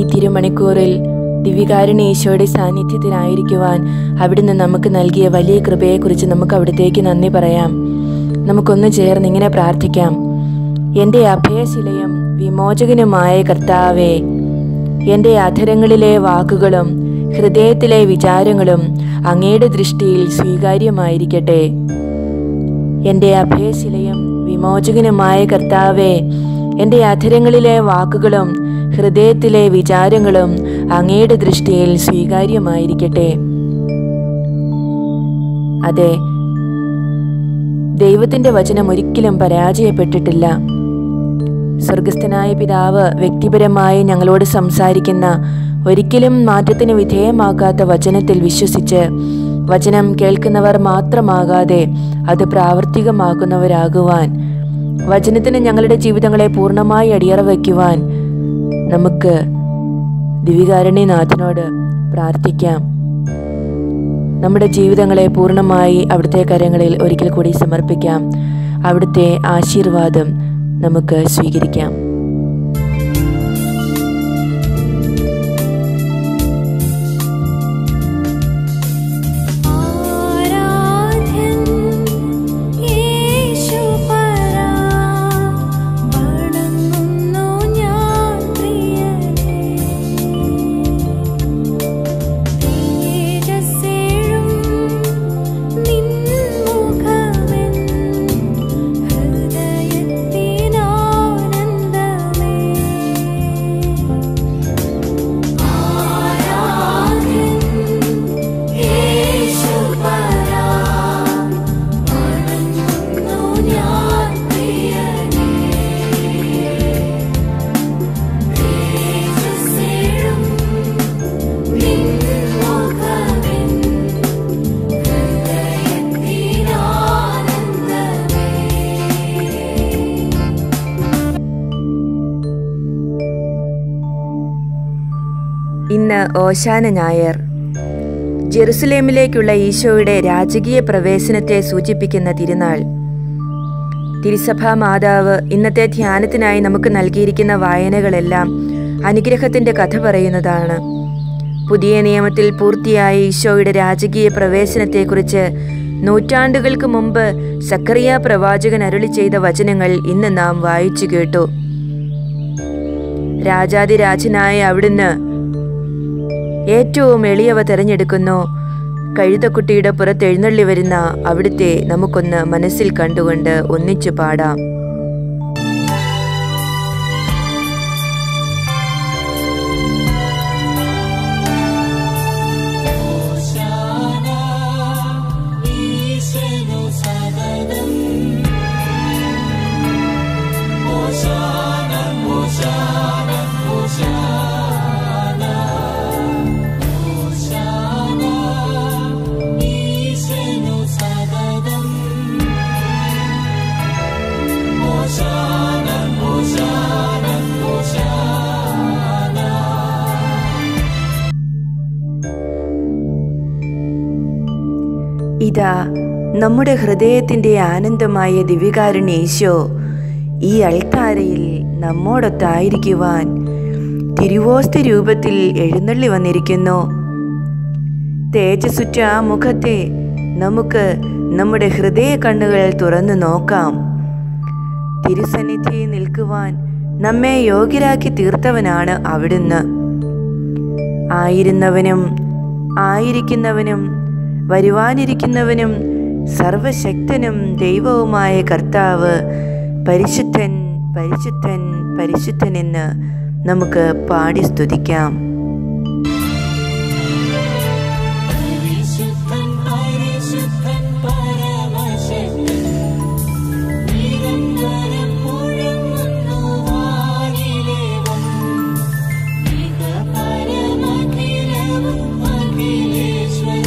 തിരുമണിക്കൂറിൽ ദിവ്യകാരുണ്യ ഈശോയുടെ സാന്നിധ്യത്തിലായിരിക്കുവാൻ അവിടുന്ന് നമുക്ക് നൽകിയ വലിയ കൃപയെക്കുറിച്ച് നമുക്ക് അവിടത്തേക്ക് നന്ദി പറയാം നമുക്കൊന്ന് ചേർന്ന് ഇങ്ങനെ പ്രാർത്ഥിക്കാം എൻ്റെ അഭയശിലയും വിമോചകനുമായ കർത്താവേ എൻ്റെ അധരങ്ങളിലെ വാക്കുകളും ഹൃദയത്തിലെ വിചാരങ്ങളും അങ്ങയുടെ ദൃഷ്ടിയിൽ സ്വീകാര്യമായിരിക്കട്ടെ എൻ്റെ അഭയശിലയും വിമോചകനുമായ കർത്താവേ എൻ്റെ അധരങ്ങളിലെ വാക്കുകളും ഹൃദയത്തിലെ വിചാരങ്ങളും അങ്ങയുടെ ദൃഷ്ടിയിൽ സ്വീകാര്യമായിരിക്കട്ടെ അതെ ദൈവത്തിൻ്റെ വചനം ഒരിക്കലും പരാജയപ്പെട്ടിട്ടില്ല സ്വർഗസ്ഥനായ പിതാവ് വ്യക്തിപരമായി ഞങ്ങളോട് സംസാരിക്കുന്ന ഒരിക്കലും മാറ്റത്തിന് വിധേയമാകാത്ത വചനത്തിൽ വിശ്വസിച്ച് വചനം കേൾക്കുന്നവർ മാത്രമാകാതെ അത് പ്രാവർത്തികമാക്കുന്നവരാകുവാൻ വചനത്തിന് ഞങ്ങളുടെ ജീവിതങ്ങളെ പൂർണ്ണമായി അടിയറ വയ്ക്കുവാൻ നമുക്ക് ദിവികാരുണ്യനാഥനോട് പ്രാർത്ഥിക്കാം നമ്മുടെ ജീവിതങ്ങളെ പൂർണ്ണമായി അവിടുത്തെ കരങ്ങളിൽ ഒരിക്കൽ കൂടി സമർപ്പിക്കാം അവിടുത്തെ ആശീർവാദം നമുക്ക് സ്വീകരിക്കാം ആരാധ്യൻ യേശുപരാ വണങ്ങുന്നു ഞാൻ പ്രിയനേ തേജസ്സേഴും നിൻ മുഖമെൻ ഹൃദയത്തിനാനന്ദമേ ആരാധ്യൻ യേശുപരാ വണങ്ങുന്നു ഞാൻ പ്രിയനേ തേജസ്സേഴും നിൻ മുഖമെൻ ഹൃദയത്തിനാനന്ദമേ ഇന്ന് ഓശാന ഞായർ ജെറുസലേമിലേക്കുള്ള ഈശോയുടെ രാജകീയ പ്രവേശനത്തെ സൂചിപ്പിക്കുന്ന തിരുനാൾ തിരുസഭാ മാതാവ് ഇന്നത്തെ ധ്യാനത്തിനായി നമുക്ക് നൽകിയിരിക്കുന്ന വായനകളെല്ലാം അനുഗ്രഹത്തിന്റെ കഥ പറയുന്നതാണ് പുതിയ നിയമത്തിൽ പൂർത്തിയായ ഈശോയുടെ രാജകീയ പ്രവേശനത്തെക്കുറിച്ച് നൂറ്റാണ്ടുകൾക്ക് മുമ്പ് സക്കറിയ പ്രവാചകൻ അരുളി ചെയ്ത വചനങ്ങൾ ഇന്ന് നാം വായിച്ചു കേട്ടു രാജാതിരാജനായ അവിടുന്ന് ഏറ്റവും എളിയവ തിരഞ്ഞെടുക്കുന്നു കഴുതക്കുട്ടിയുടെ പുറത്ത് എഴുന്നള്ളി വരുന്ന അവിടുത്തെ നമുക്കൊന്ന് മനസ്സിൽ കണ്ടുകൊണ്ട് ഒന്നിച്ചു പാടാം ഇതാ നമ്മുടെ ഹൃദയത്തിന്റെ ആനന്ദമായ ദിവികാരുണ്യ ഈശോ ഈ അൾത്താരയിൽ നമ്മോടൊത്തായിരിക്കുവാൻ തിരുവോസ്തി രൂപത്തിൽ എഴുന്നള്ളി വന്നിരിക്കുന്നു തേജസ്സുറ്റ ആ മുഖത്തെ നമുക്ക് നമ്മുടെ ഹൃദയ കണ്ണുകൾ തുറന്നു നോക്കാം തിരുസന്നിധിയിൽ നിൽക്കുവാൻ നമ്മെ യോഗ്യരാക്കി തീർത്തവനാണ് അവിടുന്ന് ആയിരുന്നവനും ആയിരിക്കുന്നവനും വരുവാനിരിക്കുന്നവനും സർവശക്തനും ദൈവവുമായ കർത്താവ് പരിശുദ്ധൻ പരിശുദ്ധൻ പരിശുദ്ധൻ എന്ന് നമുക്ക് പാടി സ്തുതിക്കാം പരിശുദ്ധൻ പരിശുദ്ധൻ പരമശക്തൻ നിരന്തരം മുഴങ്ങുന്നു വാനിലേവം ഇക പരമഖിലവും അഖിലേശ്വര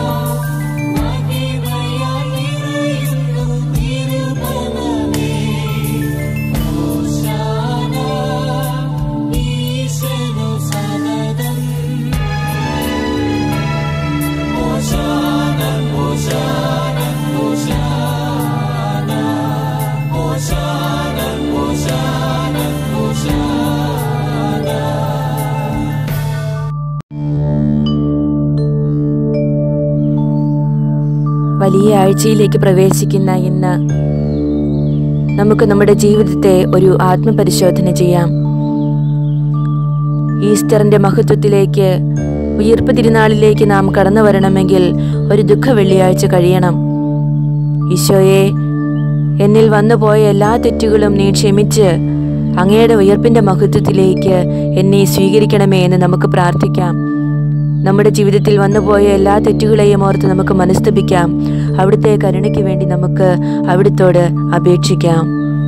മഹിമയാൽ നിറയുന്നു തിരുബലമേ ഓശാന ഈശനു സദനം വലിയ ആഴ്ചയിലേക്ക് പ്രവേശിക്കുന്ന ഇന്ന് നമുക്ക് നമ്മുടെ ജീവിതത്തെ ഒരു ആത്മപരിശോധന ചെയ്യാം ഈസ്റ്ററിന്റെ മഹത്വത്തിലേക്ക് ഉയർപ്പ് തിരുനാളിലേക്ക് നാം കടന്നു വരണമെങ്കിൽ ഒരു ദുഃഖ വെള്ളിയാഴ്ച കഴിയണം ഈശോയെ എന്നിൽ വന്നുപോയ എല്ലാ തെറ്റുകളും നീ ക്ഷമിച്ച് അങ്ങയുടെ ഉയർപ്പിന്റെ മഹത്വത്തിലേക്ക് എന്നെ സ്വീകരിക്കണമേ എന്ന് നമുക്ക് പ്രാർത്ഥിക്കാം നമ്മുടെ ജീവിതത്തിൽ വന്നുപോയ എല്ലാ തെറ്റുകളെയും ഓർത്ത് നമുക്ക് മനസ്തപിക്കാം അവിടുത്തെ കരുണയ്ക്ക് വേണ്ടി നമുക്ക് അവിടുത്തോട് അപേക്ഷിക്കാം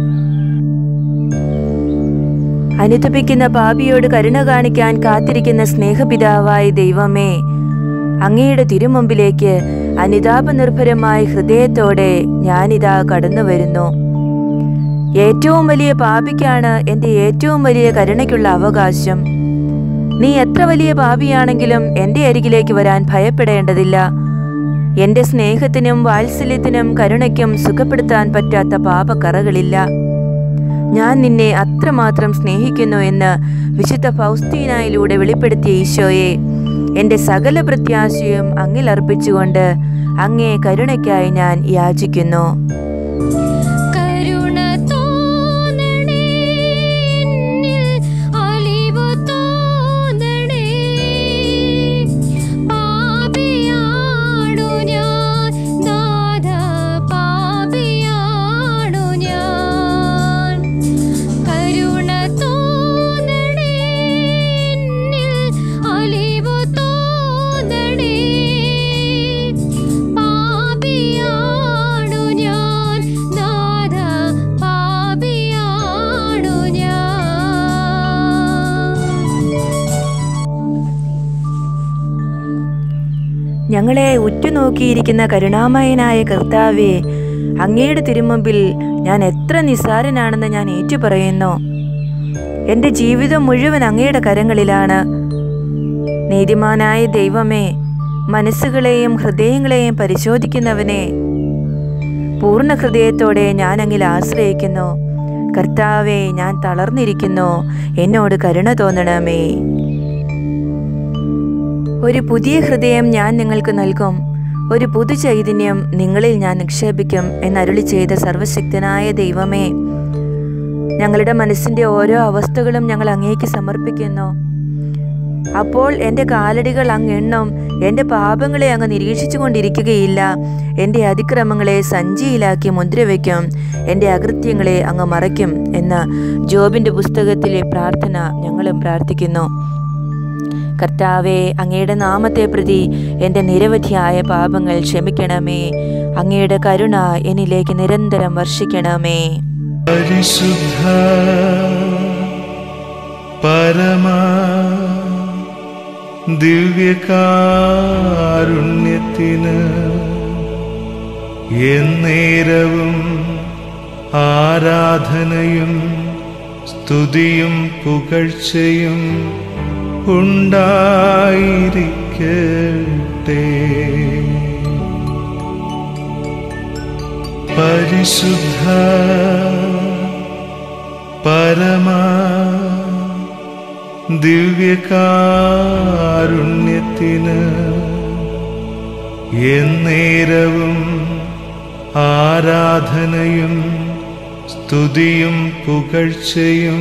അനുതപിക്കുന്ന പാപിയോട് കരുണ കാണിക്കാൻ കാത്തിരിക്കുന്ന സ്നേഹപിതാവായ ദൈവമേ അങ്ങയുടെ തിരുമുമ്പിലേക്ക് അനുതാപനിർഭരമായ ഹൃദയത്തോടെ ഞാനിതാ കടന്നു വരുന്നു ഏറ്റവും വലിയ പാപിക്കാണ് എൻ്റെ ഏറ്റവും വലിയ കരുണയ്ക്കുള്ള അവകാശം നീ എത്ര വലിയ പാപിയാണെങ്കിലും എൻ്റെ അരികിലേക്ക് വരാൻ ഭയപ്പെടേണ്ടതില്ല എൻ്റെ സ്നേഹത്തിനും വാത്സല്യത്തിനും കരുണയ്ക്കും സുഖപ്പെടുത്താൻ പറ്റാത്ത പാപക്കറകളില്ല ഞാൻ നിന്നെ അത്രമാത്രം സ്നേഹിക്കുന്നു എന്ന് വിശുദ്ധ ഫൗസ്തീനായിലൂടെ വെളിപ്പെടുത്തിയ ഈശോയെ എൻ്റെ സകല പ്രത്യാശയും അങ്ങിൽ അർപ്പിച്ചുകൊണ്ട് അങ്ങേ കരുണയ്ക്കായി ഞാൻ യാചിക്കുന്നു കരുണ തോന്നണേ എന്നിൽ അലിവു തോന്നണേ പാപിയാണു ഞാൻ നാഥ പാപിയാണു ഞാൻ കരുണ തോന്നണേ എന്നിൽ അലിവു തോന്നണേ പാപിയാണു ഞാൻ നാഥ പാപിയാണു ഞാൻ ഞങ്ങളെ ഉറ്റുനോക്കിയിരിക്കുന്ന കരുണാമയനായ കർത്താവെ അങ്ങയുടെ തിരുമുമ്പിൽ ഞാൻ എത്ര നിസ്സാരനാണെന്ന് ഞാൻ ഏറ്റുപറയുന്നു എൻ്റെ ജീവിതം മുഴുവൻ അങ്ങയുടെ കരങ്ങളിലാണ് നീതിമാനായ ദൈവമേ മനസ്സുകളെയും ഹൃദയങ്ങളെയും പരിശോധിക്കുന്നവനെ പൂർണ്ണ ഹൃദയത്തോടെ ഞാൻ അങ്ങിൽ ആശ്രയിക്കുന്നു കർത്താവെ ഞാൻ തളർന്നിരിക്കുന്നു എന്നോട് കരുണ തോന്നണമേ ഒരു പുതിയ ഹൃദയം ഞാൻ നിങ്ങൾക്ക് നൽകും ഒരു പുതു ചൈതന്യം നിങ്ങളിൽ ഞാൻ നിക്ഷേപിക്കും എന്നരുളി ചെയ്ത സർവശക്തനായ ദൈവമേ ഞങ്ങളുടെ മനസ്സിന്റെ ഓരോ അവസ്ഥകളും ഞങ്ങൾ അങ്ങേക്ക് സമർപ്പിക്കുന്നു അപ്പോൾ എൻ്റെ കാലടികൾ അങ്ങ് എണ്ണും എൻ്റെ പാപങ്ങളെ അങ്ങ് നിരീക്ഷിച്ചു കൊണ്ടിരിക്കുകയില്ല എൻ്റെ അതിക്രമങ്ങളെ സഞ്ചിയിലാക്കി മുദ്രവെക്കും എൻ്റെ അകൃത്യങ്ങളെ അങ്ങ് മറയ്ക്കും എന്ന ജോബിൻ്റെ പുസ്തകത്തിലെ പ്രാർത്ഥന ഞങ്ങളും പ്രാർത്ഥിക്കുന്നു കർത്താവെ അങ്ങയുടെ നാമത്തെ പ്രതി എൻ്റെ നിരവധിയായ പാപങ്ങൾ ക്ഷമിക്കണമേ അങ്ങയുടെ കരുണ എന്നിലേക്ക് നിരന്തരം വർഷിക്കണമേ പരിശുദ്ധ പരമ ദിവ്യകാരുണ്യത്തിന് എന്നേരവും ആരാധനയും സ്തുതിയും പുകഴ്ചയും ഉണ്ടായിരിക്കട്ടെ പരിശുദ്ധ പരമ ദിവ്യകാരുണ്യത്തിന് എന്നേരവും ആരാധനയും സ്തുതിയും പുകഴ്ചയും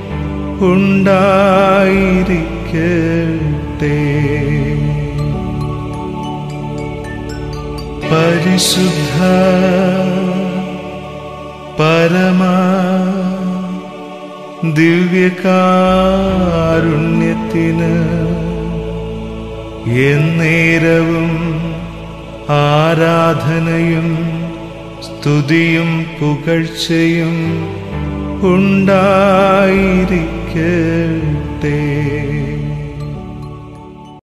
ഉണ്ടായിരിക്കട്ടെ പരിശുദ്ധ പരമ ദിവ്യകാരുണ്യത്തിന് എന്നേരവും ആരാധനയും സ്തുതിയും പുകഴ്ചയും ഉണ്ടായിരിക്കട്ടെ